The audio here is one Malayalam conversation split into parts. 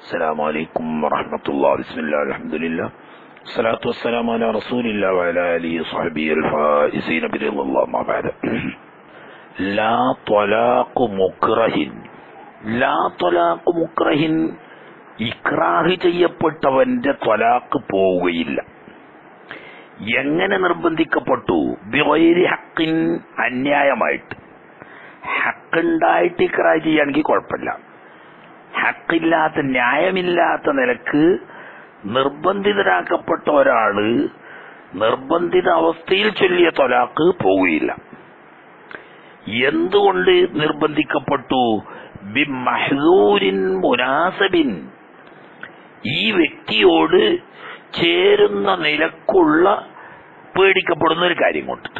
السلام عليكم ورحمة الله بسم الله الحمد لله الصلاة والسلام على رسول الله وعلى آله وصحبه الفائزين برضا الله ما بعد لا طلاق مكره لا طلاق مكره ഇക്രാഹ് ചെയ്യപ്പെട്ടവന്റെ ത്വലാക്ക് പോവുകയില്ല എങ്ങനെ നിർബന്ധിക്കപ്പെട്ടു ബിവൈരി ഹക്കിൻ അന്യായമായിട്ട് ഹക്കുണ്ടായിട്ട് ഇക്രാഹ് ചെയ്യുകയാണെങ്കിൽ കുഴപ്പമില്ല ഹക്കില്ലാത്ത ന്യായമില്ലാത്ത നിലക്ക് നിർബന്ധിതരാക്കപ്പെട്ട ഒരാള് നിർബന്ധിത അവസ്ഥയിൽ ചൊല്ലിയ തൊലാക്ക് പോവുകയില്ല എന്തുകൊണ്ട് നിർബന്ധിക്കപ്പെട്ടു ബി മഹദൂരിൻ മുനാസബിൻ ഈ വ്യക്തിയോട് ചേരുന്ന നിലക്കുള്ള പേടിക്കപ്പെടുന്ന ഒരു കാര്യം കൊണ്ടിട്ട്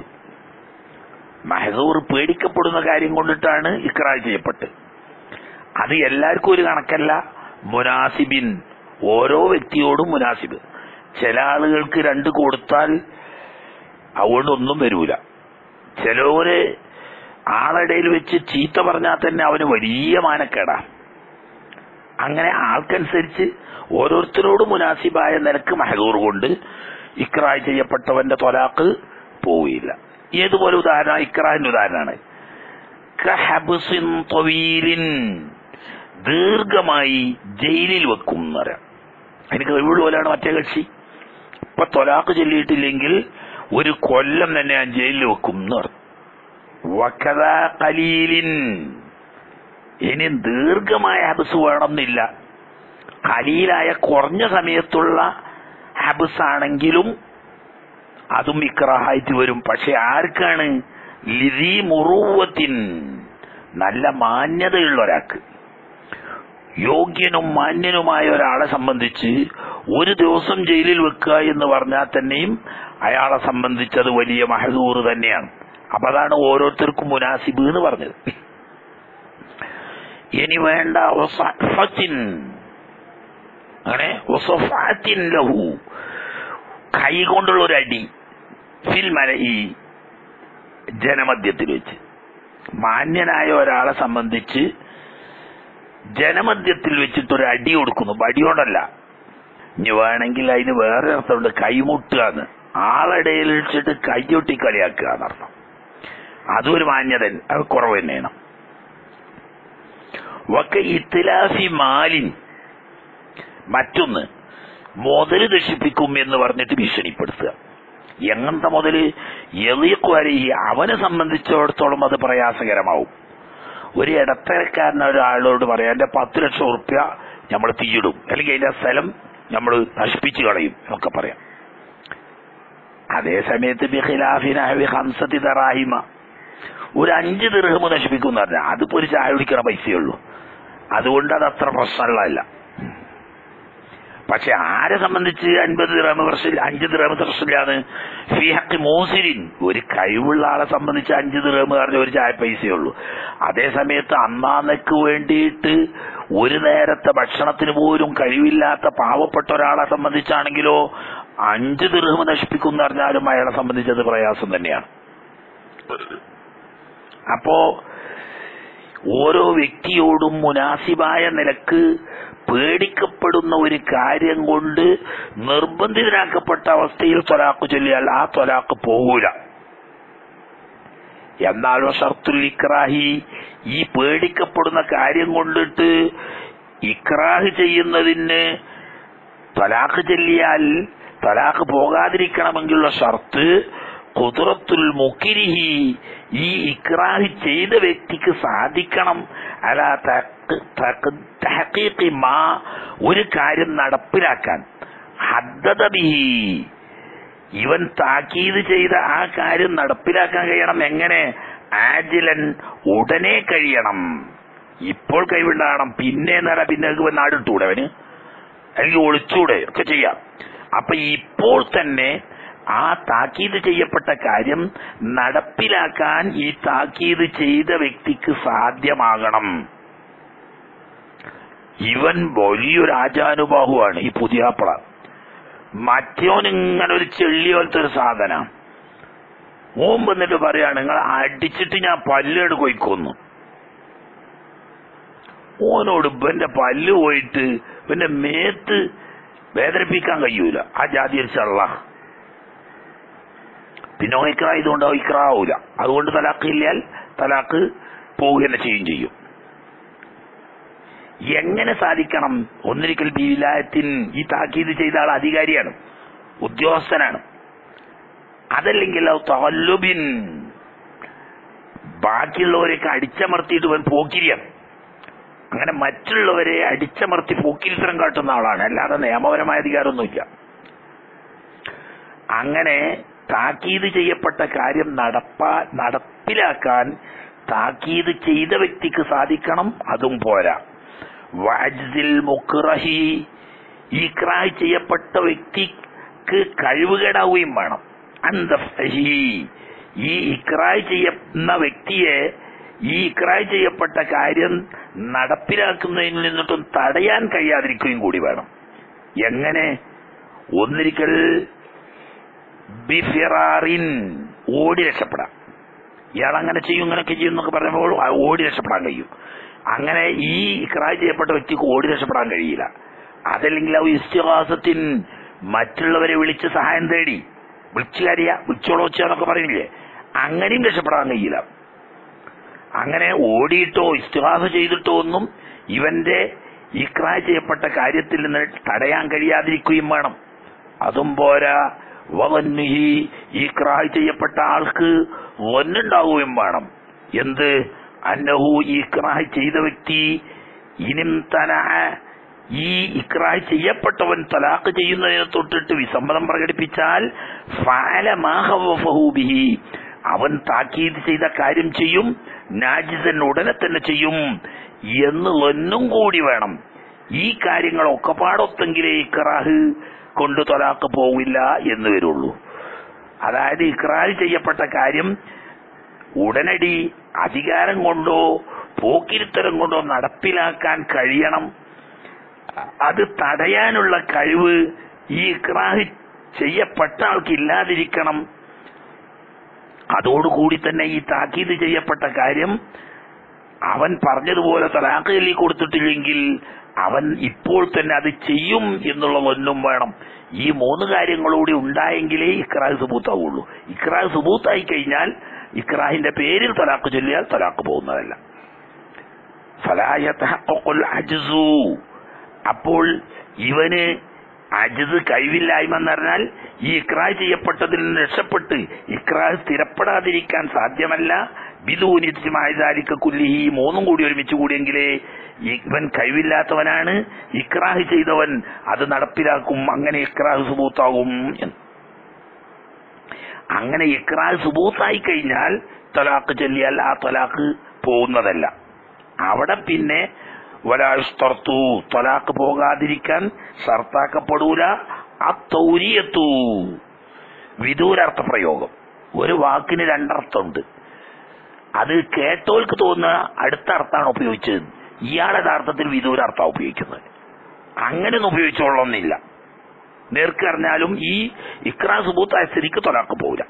മഹദൂർ പേടിക്കപ്പെടുന്ന കാര്യം കൊണ്ടിട്ടാണ് ഇക്രാർ ചെയ്യപ്പെട്ടത് അത് എല്ലാവർക്കും ഒരു കണക്കല്ല മുനാസിബിൻ ഓരോ വ്യക്തിയോടും മുനാസിബ് ചില ആളുകൾക്ക് രണ്ട് കൊടുത്താൽ അതുകൊണ്ട് ഒന്നും വരൂല ചിലവര് ആളിടയിൽ വെച്ച് ചീത്ത പറഞ്ഞാൽ തന്നെ അവന് വലിയ മാനക്കേടാ അങ്ങനെ ആൾക്കനുസരിച്ച് ഓരോരുത്തരോടും മുനാസിബായ നിലക്ക് മഹദൂർ കൊണ്ട് ഇക്രായ് ചെയ്യപ്പെട്ടവന്റെ തൊലാക്ക് പോവുകയില്ല ഏതുപോലെ ഉദാഹരണം ഇക്രാഹിന്റെ ഉദാഹരണമാണ് കഹബുസിൻ തൊവീലിൻ ദീർഘമായി ജയിലിൽ വെക്കും എന്ന് പറയാം അതിന് കഴിവുള്ള പോലെയാണ് മറ്റേ കക്ഷി ഇപ്പൊ തൊലാക്ക് ചൊല്ലിയിട്ടില്ലെങ്കിൽ ഒരു കൊല്ലം തന്നെ ഞാൻ ജയിലിൽ വെക്കും എന്ന് പറഞ്ഞു വക്കത കലീലിൻ ഇനി ദീർഘമായ ഹബസ് വേണമെന്നില്ല കലീലായ കുറഞ്ഞ സമയത്തുള്ള ഹബസ് ആണെങ്കിലും അതും ഇക്രാഹായിട്ട് വരും പക്ഷെ ആർക്കാണ് ലിതി മുറുവത്തിൻ നല്ല മാന്യതയുള്ള ഒരാൾക്ക് യോഗ്യനും മാന്യനുമായ ഒരാളെ സംബന്ധിച്ച് ഒരു ദിവസം ജയിലിൽ വെക്കുക എന്ന് പറഞ്ഞാൽ തന്നെയും അയാളെ സംബന്ധിച്ചത് വലിയ മഹദൂർ തന്നെയാണ് അപ്പൊ അതാണ് ഓരോരുത്തർക്കും മുനാസിബ് എന്ന് പറഞ്ഞത് ഇനി വേണ്ട വസഫത്തിൻ അങ്ങനെ വസഫാത്തിൻ ലഹു കൈ കൊണ്ടുള്ള ഒരു അടി ഫിൽ മല ഈ ജനമധ്യത്തിൽ വെച്ച് മാന്യനായ ഒരാളെ സംബന്ധിച്ച് ജനമധ്യത്തിൽ വെച്ചിട്ട് ഒരു അടി കൊടുക്കുന്നു അടിയോടല്ല ഇനി വേണമെങ്കിൽ അതിന് വേറെ അർത്ഥമുണ്ട് കൈമുട്ടുക എന്ന് ആളിടയിൽ വെച്ചിട്ട് കൈയൊട്ടി കളിയാക്കുക എന്നർത്ഥം അതും ഒരു മാന്യത അത് കുറവ് തന്നെയാണ് വക്ക ഇത്തിലാഫി മാലിൻ മറ്റൊന്ന് മുതല് നശിപ്പിക്കും എന്ന് പറഞ്ഞിട്ട് ഭീഷണിപ്പെടുത്തുക എങ്ങനത്തെ മുതല് എളിയക്കുവരി അവനെ സംബന്ധിച്ചിടത്തോളം അത് പ്രയാസകരമാവും ഒരു ഇടത്തരക്കാരൻ ഒരാളോട് പറയാം എന്റെ പത്ത് ലക്ഷം ഉറുപ്യ നമ്മൾ തീയിടും അല്ലെങ്കിൽ അതിന്റെ സ്ഥലം നമ്മൾ നശിപ്പിച്ചു കളയും എന്നൊക്കെ പറയാം അതേ സമയത്ത് ബിഖിലാഫിനാഹി ഹംസത്തി ദറാഹിമ ഒരു അഞ്ച് ദീർഘമ നശിപ്പിക്കും എന്ന് പറഞ്ഞാൽ അതിപ്പോ ഒരു ചായ കുടിക്കണ പൈസയുള്ളൂ അതുകൊണ്ട് അത് അത്ര പ്രശ്നമുള്ളതല്ല പക്ഷെ ആരെ സംബന്ധിച്ച് അൻപത് ദിറമ പ്രശ്നം അഞ്ച് ദിറമ പ്രശ്നമില്ലാന്ന് ഫിഹക്ക് മോസിരിൻ ഒരു കഴിവുള്ള ആളെ സംബന്ധിച്ച് അഞ്ച് ദിറമ പറഞ്ഞ ഒരു ചായ പൈസയുള്ളൂ അതേ സമയത്ത് അന്നാന്നക്ക് വേണ്ടിയിട്ട് ഒരു നേരത്തെ ഭക്ഷണത്തിന് പോലും കഴിവില്ലാത്ത പാവപ്പെട്ട ഒരാളെ സംബന്ധിച്ചാണെങ്കിലോ അഞ്ച് ദിർഹം നശിപ്പിക്കും എന്ന് പറഞ്ഞാലും അയാളെ സംബന്ധിച്ചത് പ്രയാസം തന്നെയാണ് അപ്പോ ഓരോ വ്യക്തിയോടും മുനാസിബായ നിലക്ക് പേടിക്കപ്പെടുന്ന ഒരു കാര്യം കൊണ്ട് നിർബന്ധിതരാക്കപ്പെട്ട അവസ്ഥയിൽ തൊലാക്ക് ചൊല്ലിയാൽ ആ തൊലാക്ക് പോകൂല എന്നാലോ ഷർത്തുൽ ഇക്രാഹി ഈ പേടിക്കപ്പെടുന്ന കാര്യം കൊണ്ടിട്ട് ഇക്രാഹ് ചെയ്യുന്നതിന് തലാഖ് ചൊല്ലിയാൽ തലാഖ് പോകാതിരിക്കണമെങ്കിലുള്ള ഷർത്ത് കുതിറത്തുൽ മുക്കിരിഹി ഈ ഇക്രാഹ് ചെയ്ത വ്യക്തിക്ക് സാധിക്കണം അല തഹക്കീഖി മാ ഒരു കാര്യം നടപ്പിലാക്കാൻ ഹദ്ദത ബിഹി ഇവൻ താക്കീത് ചെയ്ത ആ കാര്യം നടപ്പിലാക്കാൻ കഴിയണം എങ്ങനെ ആജിലൻ ഉടനെ കഴിയണം ഇപ്പോൾ കഴിവുണ്ടാകണം പിന്നെ നേരം പിന്നെ നാടിട്ടൂടെ അവന് അല്ലെങ്കിൽ ഒളിച്ചൂടെ ഒക്കെ ചെയ്യാം അപ്പൊ ഇപ്പോൾ തന്നെ ആ താക്കീത് ചെയ്യപ്പെട്ട കാര്യം നടപ്പിലാക്കാൻ ഈ താക്കീത് ചെയ്ത വ്യക്തിക്ക് സാധ്യമാകണം ഇവൻ വലിയൊരു ആചാനുബാഹുവാണ് ഈ പുതിയാപ്പള മറ്റോൻ ഇങ്ങനെ ഒരു ചെള്ളി പോലത്തെ ഒരു സാധന ഓൻ വന്നിട്ട് പറയാണ് നിങ്ങൾ അടിച്ചിട്ട് ഞാൻ പല്ലേട് കൊയ്ക്കൊന്നു ഓനോട് ഇവന്റെ പല്ല് പോയിട്ട് പിന്നെ മേത്ത് വേദനിപ്പിക്കാൻ കഴിയൂല ആ ജാതി ഒരു ചള്ള പിന്നെ ഇക്ര ഇതുകൊണ്ട് ഇക്ര ആവൂല അതുകൊണ്ട് തലാഖ് ഇല്ലാൽ തലാഖ് പോവുക തന്നെ ചെയ്യും ചെയ്യും എങ്ങനെ സാധിക്കണം ഒന്നിരിക്കൽ ബി വിലായത്തിൻ ഈ താക്കീത് ചെയ്ത ആൾ അധികാരിയാണ് ഉദ്യോഗസ്ഥനാണ് അതല്ലെങ്കിൽ തവല്ലുബിൻ ബാക്കിയുള്ളവരെയൊക്കെ അടിച്ചമർത്തിയിട്ട് ഇവൻ പോക്കിരിയാണ് അങ്ങനെ മറ്റുള്ളവരെ അടിച്ചമർത്തി പോക്കിരിത്തരം കാട്ടുന്ന ആളാണ് അല്ലാതെ നിയമപരമായ അധികാരമൊന്നുമില്ല അങ്ങനെ താക്കീത് ചെയ്യപ്പെട്ട കാര്യം നടപ്പാ നടപ്പിലാക്കാൻ താക്കീത് ചെയ്ത വ്യക്തിക്ക് സാധിക്കണം അതും പോരാ വാജ്ദിൽ മുക്റഹി ഇക്രാഹ് ചെയ്യപ്പെട്ട വ്യക്തിക്ക് കഴിവുകേടാവുകയും വേണം അന്തഫഹി ഈ ഇക്രാഹ് ചെയ്യുന്ന വ്യക്തിയെ ഈ ഇക്രാഹ് ചെയ്യപ്പെട്ട കാര്യം നടപ്പിലാക്കുന്നതിൽ നിന്നിട്ടും തടയാൻ കഴിയാതിരിക്കുകയും കൂടി വേണം എങ്ങനെ ഒന്നിരിക്കൽ ബിഫിറാറിൻ ഓടി രക്ഷപ്പെടാം ഇയാൾ അങ്ങനെ ചെയ്യും ഇങ്ങനെയൊക്കെ ചെയ്യും എന്നൊക്കെ പറയുമ്പോൾ ആ ഓടി രക്ഷപ്പെടാൻ കഴിയും അങ്ങനെ ഈ ഇക്രാഹ് ചെയ്യപ്പെട്ട വ്യക്തിക്ക് ഓടി രക്ഷപ്പെടാൻ കഴിയില്ല അതല്ലെങ്കിൽ ആ ഇസ്തിഹാസത്തിൻ മറ്റുള്ളവരെ വിളിച്ച് സഹായം തേടി വിളിച്ചു കാര്യ വിളിച്ചോളോ എന്നൊക്കെ പറയില്ലേ അങ്ങനെയും രക്ഷപ്പെടാൻ കഴിയില്ല അങ്ങനെ ഓടിയിട്ടോ ഇസ്തിഹാസ ചെയ്തിട്ടോ ഒന്നും ഇവന്റെ ഇക്രാഹ് ചെയ്യപ്പെട്ട കാര്യത്തിൽ നിന്ന് തടയാൻ കഴിയാതിരിക്കുകയും വേണം അതും പോരാ വവന്നുഹി ഈ ക്രാഹ് ചെയ്യപ്പെട്ട ആൾക്ക് വന്നുണ്ടാവുകയും വേണം എന്ത് അന്നഹു ഈ ക്രാഹ് ചെയ്ത വ്യക്തി ഇനിം തന ഈ ഇക്രാഹ് ചെയ്യപ്പെട്ടവൻ തലാഖ് ചെയ്യുന്നതിനെ തൊട്ടിട്ട് വിസമ്മതം പ്രകടിപ്പിച്ചാൽ ഫാലമാഹൂബിഹി അവൻ താക്കീത് ചെയ്ത കാര്യം ചെയ്യും നാജിസൻ ഉടനെ തന്നെ ചെയ്യും എന്ന് ഒന്നും കൂടി വേണം ഈ കാര്യങ്ങളൊക്കെ പാടൊത്തെങ്കിലേ ഇക്രാഹ് കൊണ്ട് തൊലാക്ക് പോവില്ല എന്ന് വരുള്ളൂ അതായത് ഇക്രാഹ് ചെയ്യപ്പെട്ട കാര്യം ഉടനടി അധികാരം കൊണ്ടോ പോക്കിരുത്തരം കൊണ്ടോ നടപ്പിലാക്കാൻ കഴിയണം അത് തടയാനുള്ള കഴിവ് ഈ ഇക്രാഹ് ചെയ്യപ്പെട്ട ആൾക്ക് ഇല്ലാതിരിക്കണം അതോടുകൂടി തന്നെ ഈ താക്കീത് ചെയ്യപ്പെട്ട കാര്യം അവൻ പറഞ്ഞതുപോലെ തലാഖ് ചൊല്ലി കൊടുത്തിട്ടില്ലെങ്കിൽ അവൻ ഇപ്പോൾ തന്നെ അത് ചെയ്യും എന്നുള്ള ഒന്നും വേണം ഈ മൂന്ന് കാര്യങ്ങളൂടി ഉണ്ടായെങ്കിലേ ഇക്രാഹ് സുബൂത്താവുള്ളൂ ഇക്രാഹ് സുബൂത്തായി കഴിഞ്ഞാൽ ഇക്രാഹിന്റെ പേരിൽ തലാഖ് ചൊല്ലിയാൽ തലാഖ് പോകുന്നതല്ല ഫലായത്തഹഖുൽ അജ്സു അപ്പോൾ ഇവന് അജിത് കഴിവില്ലായ്മ എന്ന് പറഞ്ഞാൽ ഈ ഇക്രാഹ് ചെയ്യപ്പെട്ടതിൽ നിന്ന് രക്ഷപ്പെട്ട് ഇക്രാഹ് സ്ഥിരപ്പെടാതിരിക്കാൻ സാധ്യമല്ല ബിദൂനിത്യമായതാലിക്ക കുല്ലിഹി ഈ മൂന്നും കൂടി ഒരുമിച്ച് കൂടിയെങ്കിലേ ഇവൻ കഴിവില്ലാത്തവനാണ് ഇക്രാഹ് ചെയ്തവൻ അത് നടപ്പിലാക്കും അങ്ങനെ ഇക്രാഹ് സുബൂത്താകും എന്ന് അങ്ങനെ ഇക്രാഹ് സുബൂത്തായി കഴിഞ്ഞാൽ തലാഖ് ചൊല്ലിയാൽ ആ തലാഖ് പോകുന്നതല്ല അവിടെ പിന്നെ വലാസ്തർത്തു തൊലാക്ക് പോകാതിരിക്കാൻ ഷർത്താക്കപ്പെടൂല ആ തൗരിയത്തു വിദൂരാർത്ഥ പ്രയോഗം ഒരു വാക്കിന് രണ്ടർത്ഥമുണ്ട് അത് കേട്ടോൽക്ക് തോന്നുന്ന അടുത്ത അർത്ഥമാണ് ഉപയോഗിച്ചത് ഇയാൾ യഥാർത്ഥത്തിൽ വിദൂരാർത്ഥം ഉപയോഗിക്കുന്നത് അങ്ങനെയൊന്നും ഉപയോഗിച്ചോളണമെന്നില്ല നേർക്ക് അറിഞ്ഞാലും ഈ ഇക്രാ സുബൂത്തായ സ്ഥിതിക്ക് തൊലാക്ക് പോവില്ല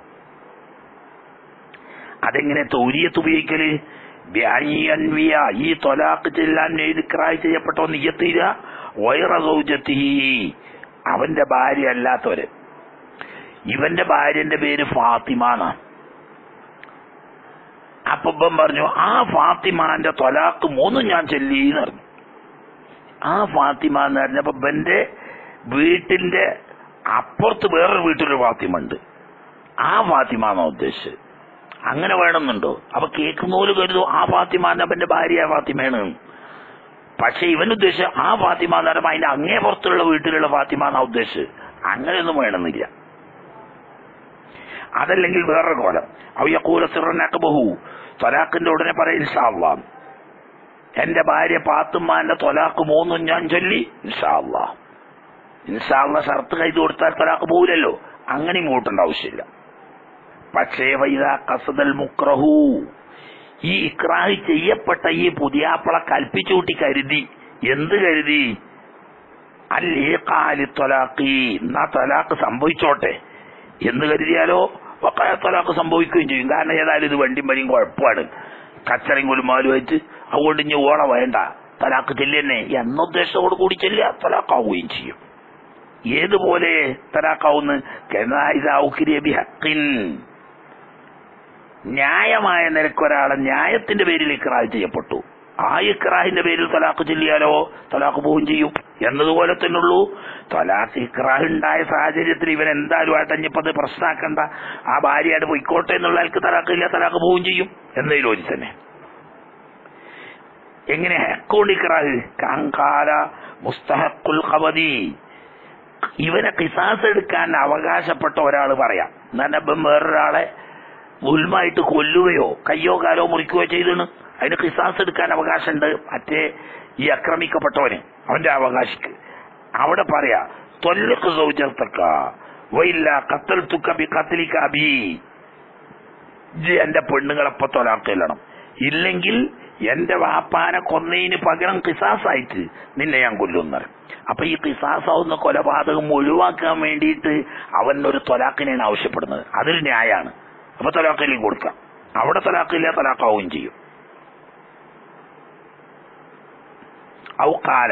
അതെങ്ങനെ തൗരിയത്ത് ഉപയോഗിക്കല് ബ്യാനിയൻവിയ ഈ തൊലാക്ക് ചെല്ലാൻ ഇക്രായ് ചെയ്യപ്പെട്ടോ നിയത്തിര വൈറസൗജത്തി അവന്റെ ഭാര്യ അല്ലാത്തവര് ഇവന്റെ ഭാര്യന്റെ പേര് ഫാത്തിമ എന്നാ അപ്പൊ ഇപ്പം പറഞ്ഞു ആ ഫാത്തിമാന്റെ തൊലാക്ക് മൂന്നും ഞാൻ ചെല്ലീന്ന് പറഞ്ഞു ആ ഫാത്തിമ എന്ന് പറഞ്ഞപ്പോ ഇവന്റെ വീട്ടിന്റെ അപ്പുറത്ത് വേറൊരു വീട്ടിലൊരു ഫാത്തിമ ഉണ്ട് ആ ഫാത്തിമ എന്നാ ഉദ്ദേശിച്ചത് അങ്ങനെ വേണമെന്നുണ്ടോ അപ്പൊ കേൾക്കുന്നോല് കരുതും ആ ഫാത്തിമാന്റെ അവന്റെ ഭാര്യ ഫാത്തിമയാണ് പക്ഷെ ഇവൻ ഉദ്ദേശിച്ച ആ ഫാത്തിമ എന്ന് പറയുമ്പോൾ അതിന്റെ അങ്ങേ പുറത്തുള്ള വീട്ടിലുള്ള ഫാത്തിമ എന്നാ ഉദ്ദേശിച്ചത് അങ്ങനെയൊന്നും വേണമെന്നില്ല അതല്ലെങ്കിൽ വേറൊരു കോലം അവയക്കൂല സിറനക്ക് ബഹു തൊലാഖിന്റെ ഉടനെ പറയും ഇൻഷാല്ലാ എന്റെ ഭാര്യ പാത്തുമ്മാന്റെ തൊലാഖ് മൂന്നും ഞാൻ ചൊല്ലി ഇൻഷാല്ലാ ഇൻഷാല്ല ഷർത്ത് കൈത് കൊടുത്താൽ തൊലാഖ് പോവില്ലല്ലോ അങ്ങനെയും കൂട്ടേണ്ട ആവശ്യമില്ല പക്ഷേ വൈദ കസദൽ മുക്രഹു ഈ ഇക്രാഹ് ചെയ്യപ്പെട്ട ഈ പുതിയാപ്പള കൽപ്പിച്ചൂട്ടി കരുതി എന്ത് കരുതി അല്ലേക്കാലി തൊലാഖി എന്നാ തൊലാഖ് സംഭവിച്ചോട്ടെ എന്ന് കരുതിയാലോ വക്കായ തൊലാഖ് സംഭവിക്കുകയും ചെയ്യും കാരണം ഏതായാലും ഇത് വണ്ടിയും വരിയും കുഴപ്പമാണ് കച്ചറയും കുലുമാലും വെച്ച് അതുകൊണ്ട് ഇനി ഓണ വേണ്ട തലാക്ക് ചെല്ലുന്നെ എന്ന ഉദ്ദേശത്തോട് കൂടി ചെല്ലുക തലാക്കാവുകയും ചെയ്യും ഏതുപോലെ തലാക്കാവുന്ന ബിഹക്കിൻ ന്യായമായ നിരക്ക് ഒരാളെ ന്യായത്തിന്റെ പേരിൽ ഇക്രാഹ് ചെയ്യപ്പെട്ടു ആ ഇക്രാഹിന്റെ പേരിൽ തലാക്ക് ചൊല്ലിയാലോ തലാക്ക് പോവുകയും ചെയ്യും എന്നതുപോലെ തന്നെയുള്ളൂ തലാക്ക് ഇക്രാഹ് ഉണ്ടായ സാഹചര്യത്തിൽ ഇവൻ എന്തായാലും ആട്ടഞ്ഞപ്പത് പ്രശ്നമാക്കണ്ട ആ ഭാര്യയായിട്ട് പൊയ്ക്കോട്ടെ എന്നുള്ള ആൾക്ക് തലാക്കില്ല തലാക്ക് പോവുകയും ചെയ്യും എന്നതിൽ ഒരു തന്നെ എങ്ങനെ ഹെക്കോണ്ട് ഇക്രാഹ് കാങ്കാല മുസ്തഹക്കുൽ ഖബദി ഇവനെ കിസാസ് എടുക്കാൻ അവകാശപ്പെട്ട ഒരാൾ പറയാം എന്നാ ഇപ്പം വേറൊരാളെ ഉൽമായിട്ട് കൊല്ലുകയോ കയ്യോ കാലോ മുറിക്കുകയോ ചെയ്തിണ് അതിന് കിസാസ് എടുക്കാൻ അവകാശമുണ്ട് മറ്റേ ഈ ആക്രമിക്കപ്പെട്ടവന് അവന്റെ അവകാശിക്ക് അവിടെ പറയാ തൊല്ലക്ക് സൗജർത്തക്ക വയില്ല കത്തൽ തുക്കബി കത്തലിക്ക അബി ഇജ്ജ് എന്റെ പെണ്ണുങ്ങളെപ്പോ തൊലാക്കില്ലണം ഇല്ലെങ്കിൽ എന്റെ വാപ്പാനെ കൊന്നതിന് പകരം കിസാസായിട്ട് നിന്നെ ഞാൻ കൊല്ലുന്നറിയും അപ്പൊ ഈ കിസാസാവുന്ന കൊലപാതകം ഒഴിവാക്കാൻ വേണ്ടിയിട്ട് അവൻ ഒരു തൊലാക്കിനെയാണ് ആവശ്യപ്പെടുന്നത് അതൊരു ന്യായമാണ് അപ്പൊ തൊലാക്കിലേക്ക് കൊടുക്കാം അവിടെ തൊലാക്കില്ല തൊലാക്കാവുകയും ചെയ്യും ഔക്കാല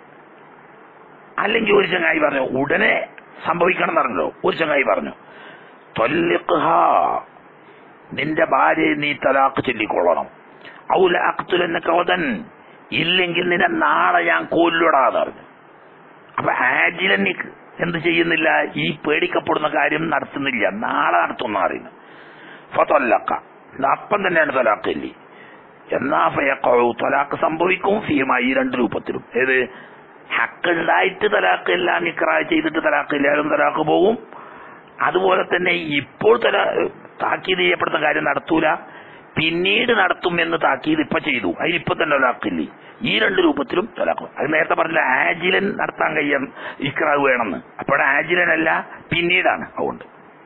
അല്ലെങ്കിൽ ഒരു ചങ്ങായി പറഞ്ഞു ഉടനെ സംഭവിക്കണം എന്ന് പറഞ്ഞല്ലോ ഒരു ചങ്ങായി പറഞ്ഞു തൊല്ലിഖ്ഹ നിന്റെ ഭാര്യയെ നീ തലാക്ക് ചൊല്ലിക്കൊള്ളണം ഔല അക്തുലെന്ന കവതൻ ഇല്ലെങ്കിൽ നിന്നെ നാളെ ഞാൻ കൊല്ലുടാന്ന് പറഞ്ഞു അപ്പൊ ആജിലനിക്ക് എന്ത് ചെയ്യുന്നില്ല ഈ പേടിക്കപ്പെടുന്ന കാര്യം നടത്തുന്നില്ല നാളെ നടത്തുന്ന അറിയുന്നു ഫതൊല്ലക്ക അപ്പം തന്നെയാണ് തലാഖല്ലി എന്നാ ഫയക്കഴു തലാക്ക് സംഭവിക്കും ഫീമ ഈ രണ്ട് രൂപത്തിലും ഏത് ഹക്കുണ്ടായിട്ട് തലാക്ക് എല്ലാം നിക്രായ ചെയ്തിട്ട് തലാക്ക് ഇല്ലാലും തലാക്ക് പോകും അതുപോലെ തന്നെ ഇപ്പോൾ തല താക്കീത് ചെയ്യപ്പെടുന്ന കാര്യം നടത്തൂല പിന്നീട് നടത്തും എന്ന് താക്കീത് ഇപ്പൊ ചെയ്തു അതിനിപ്പൊ തന്നെ തലാക്കില്ലേ ഈ രണ്ട് രൂപത്തിലും തലാക്കും അത് നേരത്തെ പറഞ്ഞില്ല ആജിലൻ നടത്താൻ കഴിയാൻ ഇക്രാവ് വേണമെന്ന് അപ്പോൾ ആജിലൻ അല്ല പിന്നീടാണ് അതുകൊണ്ട്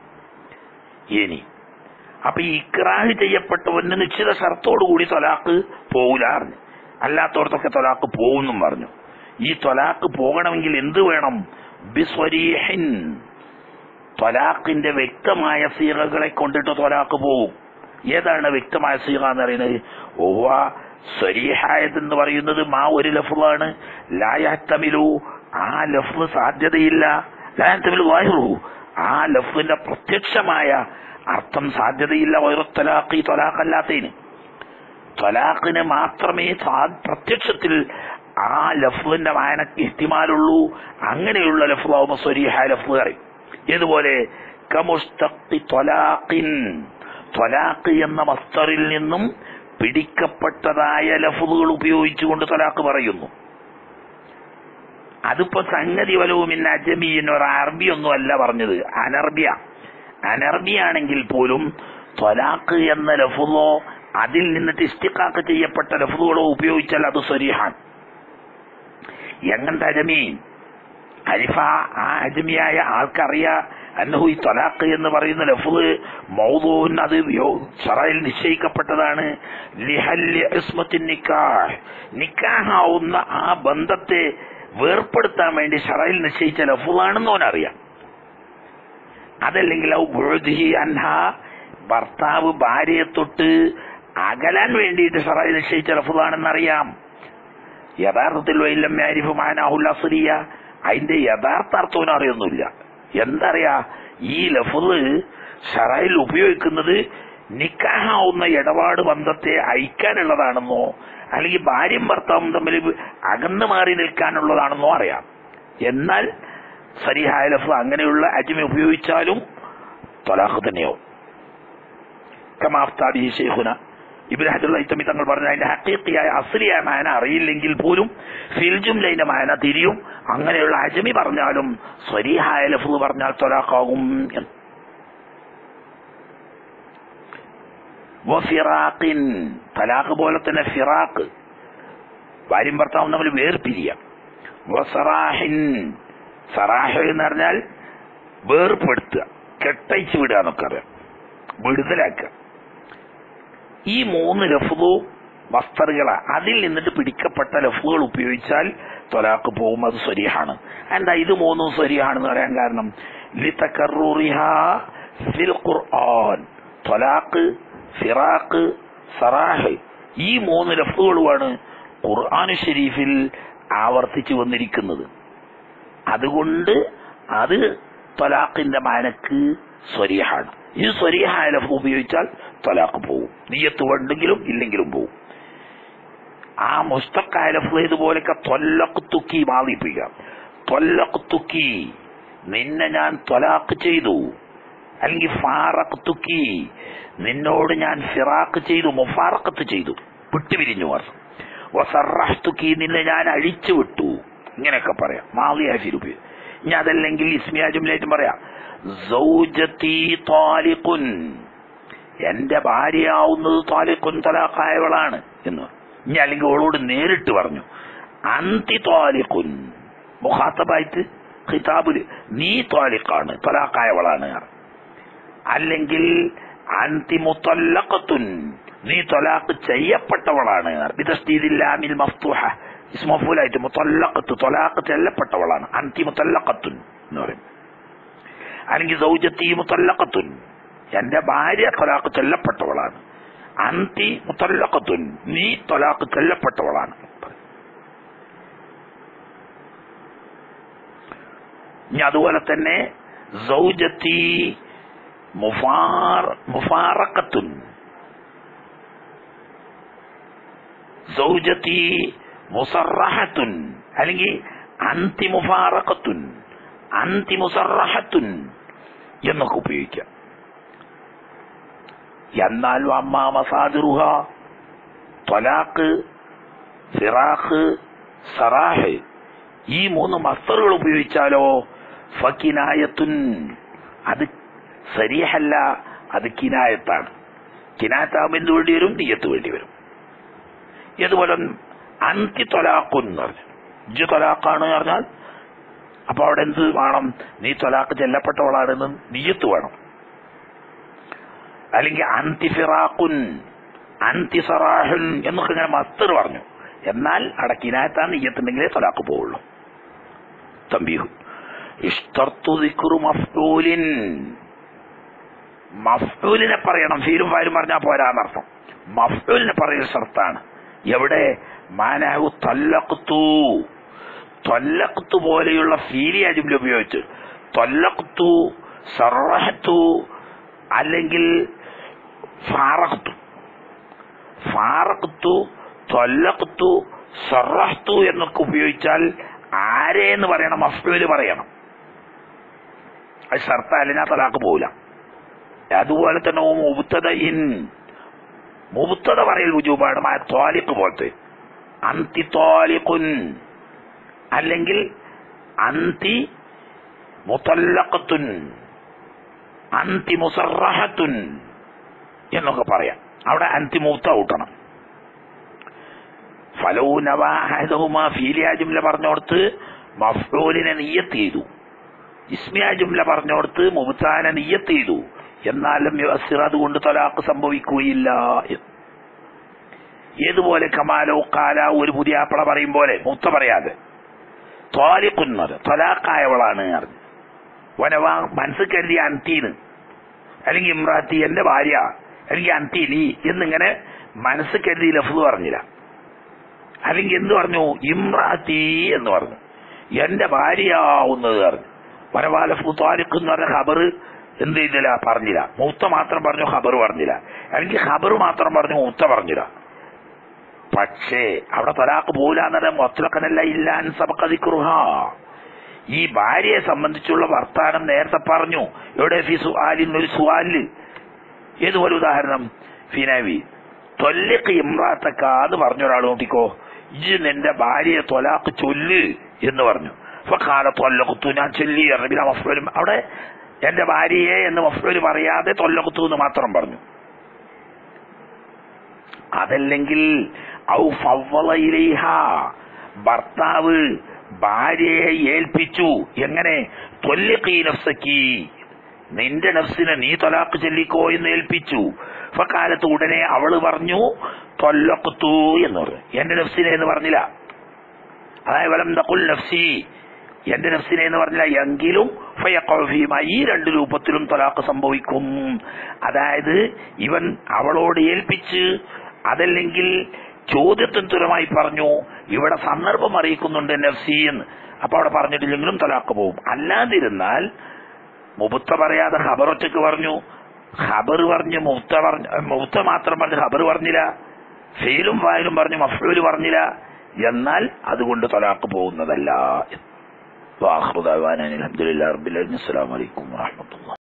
ഇനി അപ്പൊ ഈ ഇക്രാഹ് ചെയ്യപ്പെട്ടവന് നിശ്ചിത ഷർത്തോടു കൂടി തൊലാക്ക് പോകൂല പറഞ്ഞു അല്ലാത്തവർക്കൊക്കെ തൊലാക്ക് പോകുന്നും പറഞ്ഞു ഈ തൊലാക്ക് പോകണമെങ്കിൽ എന്ത് വേണം ബിസ്വരീഹിൻ തൊലാഖിന്റെ വ്യക്തമായ സീറകളെ കൊണ്ടിട്ട് തൊലാക്ക് പോകും ഏതാണ് വ്യക്തമായ സീറ എന്ന് പറയുന്നത് ഓവ സ്വരീഹായത് എന്ന് പറയുന്നത് മാ ഒരു ലഫ്ലാണ് ലായത്തമിലു ആ ലഫ് സാധ്യതയില്ല ലായത്തമിൽ വായു ആ ലഫിന്റെ പ്രത്യക്ഷമായ അർത്ഥം സാധ്യതയില്ല വൈറു തൊലാഖ് ഈ തൊലാഖല്ലാത്തതിന് തൊലാഖിന് മാത്രമേ സാ- പ്രത്യക്ഷത്തിൽ ആ ലഫ്ലിന്റെ വായനക്ക് ഇസ്തിമാലുള്ളൂ അങ്ങനെയുള്ള ലഫ്ലാവുമ്പോ സ്വരീഹ ലഫ് പറയും ഇതുപോലെ കമുസ്തഖി തൊലാഖിൻ തൊലാഖ് എന്ന മസ്തറിൽ നിന്നും പിടിക്കപ്പെട്ടതായ ലഫുകൾ ഉപയോഗിച്ചുകൊണ്ട് തൊലാഖ് പറയുന്നു അതിപ്പോ സംഗതി വലവും ഇന്ന അജമീൻ ഒരു അറബി ഒന്നും അല്ല പറഞ്ഞത് അനർബിയ അനർബിയാണെങ്കിൽ പോലും തൊലാഖ് എന്ന ലഫുദോ അതിൽ നിന്നിട്ട് ഇസ്തിഖാക്ക് ചെയ്യപ്പെട്ട ലഫുദുകളോ ഉപയോഗിച്ചാൽ അത് സ്വരീഹാൻ എങ്ങനത്തെ അജമീൻ അരിഫ ആ അജ്മിയായ ആൾക്കറിയാ അന്നഹു ഈ തൊലാഖ് എന്ന് പറയുന്ന ലഫ്ള് മൗദൂൻ അത് ഷറയിൽ നിശ്ചയിക്കപ്പെട്ടതാണ് ലിഹല്ലി ഇസ്മത്തിൻ നിക്കാഹ് നിക്കാഹാവുന്ന ആ ബന്ധത്തെ വേർപ്പെടുത്താൻ വേണ്ടി ഷറയിൽ നിശ്ചയിച്ച ലഫ്ളാണെന്ന് അവനറിയാം അതല്ലെങ്കിൽ ഔ ബുഴുദിഹി അൻഹ ഭർത്താവ് ഭാര്യയെ തൊട്ട് അകലാൻ വേണ്ടിയിട്ട് ഷറയിൽ നിശ്ചയിച്ച ലഫ്ളാണെന്നറിയാം യഥാർത്ഥത്തിൽ വൈലം യാരിഫ് മാനാഹുൽ അസ്രിയ അതിന്റെ യഥാർത്ഥ അർത്ഥവും അറിയൊന്നുമില്ല എന്തറിയാ ഈ ലഫുദ് ഷറയിൽ ഉപയോഗിക്കുന്നത് നിക്കാഹാവുന്ന ഇടപാട് ബന്ധത്തെ അയക്കാനുള്ളതാണെന്നോ അല്ലെങ്കിൽ ഭാര്യയും ഭർത്താവും തമ്മിൽ അകന്നു മാറി നിൽക്കാനുള്ളതാണെന്നോ അറിയാം എന്നാൽ സരിഹായ ലഫ് അങ്ങനെയുള്ള അജ്മ ഉപയോഗിച്ചാലും തൊലാഖ് തന്നെയോ കമാഫ്താബി ഷെയ്ഖുന ഇബിൻ ഹജറുൽ ഐത്തമി തങ്ങൾ പറഞ്ഞ അതിന്റെ ഹക്കീക്കിയായ അസ്ലിയായ മായന അറിയില്ലെങ്കിൽ പോലും ഫിൽജുംലൈന്റെ മായന തിരിയും അങ്ങനെയുള്ള അജമി പറഞ്ഞാലും സ്വരീഹായ ലഫു പറഞ്ഞാൽ തൊലാഖാകും എന്ന് വഫിറാഖിൻ തലാഖ് പോലെ തന്നെ ഫിറാഖ് ഭാര്യയും ഭർത്താവും തമ്മിൽ വേർപിരിയ വസറാഹിൻ സറാഹ് എന്ന് പറഞ്ഞാൽ വേർപ്പെടുത്തുക കെട്ടയച്ച് വിടുക എന്നൊക്കെ അറിയാം വിടുതലാക്കുക ഈ മൂന്ന് ലഫ്ലു വസ്തറുകളാ അതിൽ നിന്നിട്ട് പിടിക്കപ്പെട്ട ലഫുകൾ ഉപയോഗിച്ചാൽ തൊലാക്ക് പോകും അത് സ്വരിഹാണ് എന്താ ഇത് മൂന്നും സ്വരിഹാണെന്ന് പറയാൻ കാരണം ലിതകറുറിഹാ ഫിൽ ഖുർആൻ തൊലാക്ക് ഫിറാഖ് സറാഹ് ഈ മൂന്ന് ലഫുകളുമാണ് ഖുർആാനു ഷരീഫിൽ ആവർത്തിച്ചു വന്നിരിക്കുന്നത് അതുകൊണ്ട് അത് തൊലാഖിന്റെ മാനക്ക് സ്വരീഹാണ് ഈ സ്വരീഹായ ലഫ് ഉപയോഗിച്ചാൽ തൊലാഖ് പോവും നീയത്ത് ഉണ്ടെങ്കിലും ഇല്ലെങ്കിലും പോവും ആ മുസ്തഖായ ലഫ് ഇതുപോലൊക്കെ തൊല്ലക്കുത്തുക്കി മാറിപ്പിക്കുക തൊല്ലക്കുത്തുക്കി നിന്നെ ഞാൻ തൊലാഖ് ചെയ്തു അല്ലെങ്കിൽ ഫാറഖ്തുക്കി നിന്നോട് ഞാൻ ഫിറാഖ് ചെയ്തു മുഫാറക്കത്ത് ചെയ്തു വിട്ടുപിരിഞ്ഞു വർഷം വസറഹ്തുക്കി നിന്നെ ഞാൻ അഴിച്ചു വിട്ടു ഇങ്ങനെയൊക്കെ പറയാം മാവിയ ഫിരുപി ഇനി അതല്ലെങ്കിൽ ഇസ്മിയ ജുംലായിട്ടും പറയാം സൗജത്തി താലിഖുൻ എന്റെ ഭാര്യയാവുന്നത് താലിഖുൻ തലാഖായവളാണ് എന്ന് ഇനി അല്ലെങ്കിൽ അവളോട് നേരിട്ട് പറഞ്ഞു അന്തി താലിഖുൻ മുഖാത്തബായിട്ട് ഖിതാബില് നീ താലിഖാണ് തലാഖായവളാണ് അല്ലെങ്കിൽ അന്തി മുത്തല്ലഖത്തുൻ നീ തൊലാഖ് ചെയ്യപ്പെട്ടവളാണ് ബിതസ്തീദില്ലാമിൽ മഫ്തൂഹ ഇസ്മഫൂലായിട്ട് മുത്തല്ലഖത്ത് തൊലാഖ് ചെല്ലപ്പെട്ടവളാണ് അന്തി മുത്തല്ലഖത്തുൻ എന്ന് പറയും അല്ലെങ്കിൽ സൗജത്തി മുത്തല്ലഖത്തുൻ എന്റെ ഭാര്യ തൊലാഖ് ചെല്ലപ്പെട്ടവളാണ് അന്തി മുത്തല്ലഖത്തുൻ നീ തൊലാഖ് ചെല്ലപ്പെട്ടവളാണ് ഇനി അതുപോലെ തന്നെ സൗജത്തി മുഫാർ മുഫാറക്കത്തുൻ സൗജത്തി മുസറഹത്തുൻ അല്ലെങ്കിൽ അന്തി മുഫാറക്കത്തുൻ അന്തി മുസറഹത്തുൻ എന്നൊക്കെ ഉപയോഗിക്കാം എന്നാൽ അമ്മ മസാദിറുഹ ത്വലാഖ് ഫിറാഖ് സറാഹ് ഈ മൂന്ന് മസ്തറുകൾ ഉപയോഗിച്ചാലോ ഫക്കിനായത്തുൻ അത് സരിഹല്ല അത് കിനായത്താണ് കിനായത്താകുമ്പോൾ എന്ത് വേണ്ടി വരും നീയത്ത് വേണ്ടി വരും ഇതുപോലെ അന്തി തൊലാഖുൻ എന്ന് പറഞ്ഞു ഇജ് തൊലാഖാണ് പറഞ്ഞാൽ അപ്പൊ അവിടെ എന്ത് വേണം നീ തൊലാഖ് ചെല്ലപ്പെട്ടവളാണെന്ന് നീയത്ത് വേണം അല്ലെങ്കിൽ അന്തി ഫിറാഖുൻ അന്തി സറാഹുൻ എന്നൊക്കെ ഇങ്ങനെ മസ്തർ പറഞ്ഞു എന്നാൽ അവിടെ കിനായത്താണ് നീയത്തുണ്ടെങ്കിലേ തൊലാഖ് പോവുള്ളൂ തമ്പീഹു ഇഷ്ടർത്തു ദിക്റു മഫ്ഊലിൻ മഫ്ഊലിനെ പറയണം ഫീലും ഫാലും പറഞ്ഞാൽ പോരാന്നർത്ഥം മഫ്ഊലിനെ പറയുന്ന ഷർത്താണ് എവിടെ മാനാഹു തൊല്ലക്കുത്തു തൊല്ലക്കുത്തു പോലെയുള്ള ഫീലിയ ജുംല ഉപയോഗിച്ച് തൊല്ലക്കുത്തു സർറഹത്തു അല്ലെങ്കിൽ ഫാറഖത്തു ഫാറഖത്തു തൊല്ലക്കുത്തു സർറഹത്തു എന്നൊക്കെ ഉപയോഗിച്ചാൽ ആരെ എന്ന് പറയണം മഫ്ഊല് പറയണം അത് ഷർത്ത അല്ലെങ്കിൽ തലാക്ക് പോവില്ല അതുപോലെ തന്നെ മുബത്തതയിൻ മുബത്തത പറയൽ വുജൂബാണ് മായ തോലിക്ക് പോലത്തെ അന്തി തോലിക്കുൻ അല്ലെങ്കിൽ അന്തി മുത്തല്ലക്കത്തുൻ അന്തി മുസറഹത്തുൻ എന്നൊക്കെ പറയാം അവിടെ അന്തി മൂത്ത കൂട്ടണം ഫലൗനവാഹുമ ഫീലിയ ജുംല പറഞ്ഞോടത്ത് മഫ്ലൂലിനെ നീയത്ത് ചെയ്തു ഇസ്മിയ ജുംല പറഞ്ഞോടത്ത് മുബത്താനെ നീയത്ത് ചെയ്തു എന്നാലും യുഅസ്സിർ അതുകൊണ്ട് തലാഖ് സംഭവിക്കുകയില്ല എന്ന്. ഏതുപോലെ കമാലോ കാല ഒരു പുതിയ ആപ്പിള പറയും പോലെ മുത്ത പറയാതെ തോലിക്കുന്നത് തൊലാക്കായവളാണ് അറിഞ്ഞു വനവാ മനസ്സിൽ കരുതിയ അന്തീന്ന് അല്ലെങ്കിൽ ഇമ്രാത്തി എന്റെ ഭാര്യ അല്ലെങ്കിൽ അന്തി നീ എന്നിങ്ങനെ മനസ്സിൽ കരുതി ലഫ്ത് പറഞ്ഞില്ല അല്ലെങ്കിൽ എന്ത് പറഞ്ഞു ഇമ്രാത്തി എന്ന് പറഞ്ഞു എന്റെ ഭാര്യയാവുന്നത് പറഞ്ഞു വനവാലഫു താലിഖ് എന്ന് പറഞ്ഞ ഖബർ എന്ത് ചെയ്തില്ല പറഞ്ഞില്ല മൂത്ത മാത്രം പറഞ്ഞു ഖബർ പറഞ്ഞില്ല അല്ലെങ്കിൽ ഖബർ മാത്രം പറഞ്ഞു മൂത്ത പറഞ്ഞില്ല പക്ഷേ അവിടെ തലാക്ക് പോലാന്നല്ല മൊത്തലക്കനല്ല ഇല്ലാൻ സബക്കതിക്കുറുഹ ഈ ഭാര്യയെ സംബന്ധിച്ചുള്ള വർത്താനം നേരത്തെ പറഞ്ഞു എവിടെ ഫി സുആലിൻ ഒരു സുആലില് ഏതുപോലെ ഉദാഹരണം ഫിനവി തൊല്ലക്ക് ഇമ്രാത്തക്ക എന്ന് പറഞ്ഞ ഒരാൾ നോക്കിക്കോ ഇജ് നിന്റെ ഭാര്യയെ തൊലാക്ക് ചൊല്ല് എന്ന് പറഞ്ഞു അപ്പൊ കാല തൊല്ലക്കുത്തു ഞാൻ ചൊല്ലി അറിയില്ല മഫ്ലൂലും അവിടെ എന്റെ ഭാര്യയെ എന്ന് മഫ്ലൂല് പറയാതെ തൊല്ലക്കുത്തു എന്ന് മാത്രം പറഞ്ഞു അതല്ലെങ്കിൽ ഔ ഫവ്വള ഇലൈഹ ഭർത്താവ് ഭാര്യയെ ഏൽപ്പിച്ചു എങ്ങനെ തൊല്ലിഖീ നഫ്സക്കി നിന്റെ നഫ്സിനെ നീ തൊലാക്ക് ചൊല്ലിക്കോ എന്ന് ഏൽപ്പിച്ചു ഫക്കാലത്ത് ഉടനെ അവള് പറഞ്ഞു തൊല്ലക്കുത്തു എന്ന് പറഞ്ഞു എന്റെ നഫ്സിനെ എന്ന് പറഞ്ഞില്ല അതായത് വലം തക്കുൽ നഫ്സി എന്റെ നഫ്സിനെ എന്ന് പറഞ്ഞില്ല എങ്കിലും ഫയഖഉ ഫീമ ഈ രണ്ട് രൂപത്തിലും തൊലാക്ക് സംഭവിക്കും അതായത് ഇവൻ അവളോട് ഏൽപ്പിച്ച് അതല്ലെങ്കിൽ ചോദ്യത്തിന് തുലമായി പറഞ്ഞു ഇവിടെ സന്ദർഭം അറിയിക്കുന്നുണ്ട് നഫ്സി എന്ന് അപ്പൊ അവിടെ പറഞ്ഞിട്ടില്ലെങ്കിലും തലാക്ക് പോവും അല്ലാതിരുന്നാൽ മുബുത്ത പറയാതെ ഖബർ ഒറ്റക്ക് പറഞ്ഞു ഖബർ പറഞ്ഞ് മുത്ത പറഞ്ഞ മുത്ത മാത്രം പറഞ്ഞ് ഖബർ പറഞ്ഞില്ല ഫെയിലും ഫായിലും പറഞ്ഞ് മഫൂല് പറഞ്ഞില്ല എന്നാൽ അതുകൊണ്ട് തൊലാക്ക് പോകുന്നതല്ല വാഹൃദാൻ അലഹദില്ലാ റബ്ബിൽ അസ്സലാമലൈക്കും വാഹമത്തുള്ള